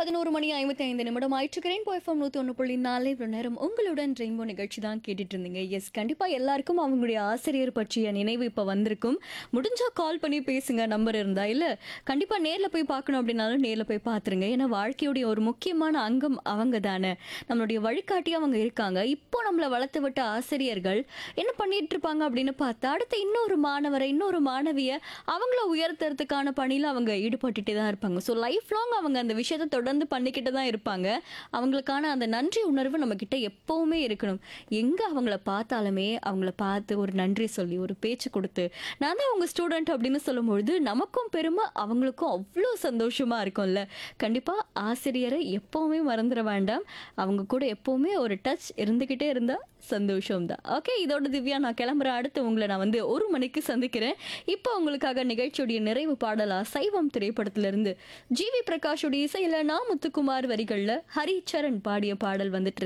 பதினோரு மணி ஐம்பத்தி ஐந்து நிமிடம் ஆயிற்றுக்கிறேன் பாய்ஃபார்ம் நூற்றி ஒன்று புள்ளி நாலு இவ்வளோ நேரம் உங்களுடன் ரெயின்போ நிகழ்ச்சி தான் கேட்டுட்டு இருந்தீங்க எஸ் கண்டிப்பாக எல்லாருக்கும் அவங்களுடைய ஆசிரியர் பற்றிய நினைவு இப்போ வந்திருக்கும் முடிஞ்சா கால் பண்ணி பேசுங்க நம்பர் இருந்தா இல்லை கண்டிப்பாக நேரில் போய் பார்க்கணும் அப்படின்னாலும் நேரில் போய் பார்த்துருங்க ஏன்னா வாழ்க்கையுடைய ஒரு முக்கியமான அங்கம் அவங்க தானே நம்மளுடைய வழிகாட்டி அவங்க இருக்காங்க இப்போ நம்மளை வளர்த்து விட்ட ஆசிரியர்கள் என்ன பண்ணிட்டு இருப்பாங்க அப்படின்னு பார்த்தா அடுத்து இன்னொரு மாணவரை இன்னொரு மாணவியை அவங்கள உயர்த்துறதுக்கான பணியில் அவங்க ஈடுபட்டுட்டே தான் இருப்பாங்க ஸோ லைஃப் லாங் அவங்க அந்த விஷயத்தை தொடர்ந்து பண்ணிக்கிட்டு தான் இருப்பாங்க அவங்களுக்கான அந்த நன்றி உணர்வு நம்ம கிட்ட எப்பவுமே இருக்கணும் எங்கே அவங்கள பார்த்தாலுமே அவங்கள பார்த்து ஒரு நன்றி சொல்லி ஒரு பேச்சு கொடுத்து நான் தான் உங்கள் ஸ்டூடெண்ட் அப்படின்னு சொல்லும்பொழுது நமக்கும் பெருமை அவங்களுக்கும் அவ்வளோ சந்தோஷமா இருக்கும்ல கண்டிப்பாக ஆசிரியரை எப்பவுமே மறந்துட வேண்டாம் அவங்க கூட எப்பவுமே ஒரு டச் இருந்துக்கிட்டே இருந்தால் சந்தோஷம் தான் ஓகே இதோட திவ்யா நான் கிளம்புறேன் அடுத்து உங்களை நான் வந்து ஒரு மணிக்கு சந்திக்கிறேன் இப்போ உங்களுக்காக நிகழ்ச்சியுடைய நிறைவு பாடலா சைவம் திரைப்படத்திலிருந்து ஜிவி பிரகாஷுடைய இசையில நான் முத்துக்குமார் வரிகள்ல ஹரிச்சரன் பாடிய பாடல் வந்துட்டு இருக்கு.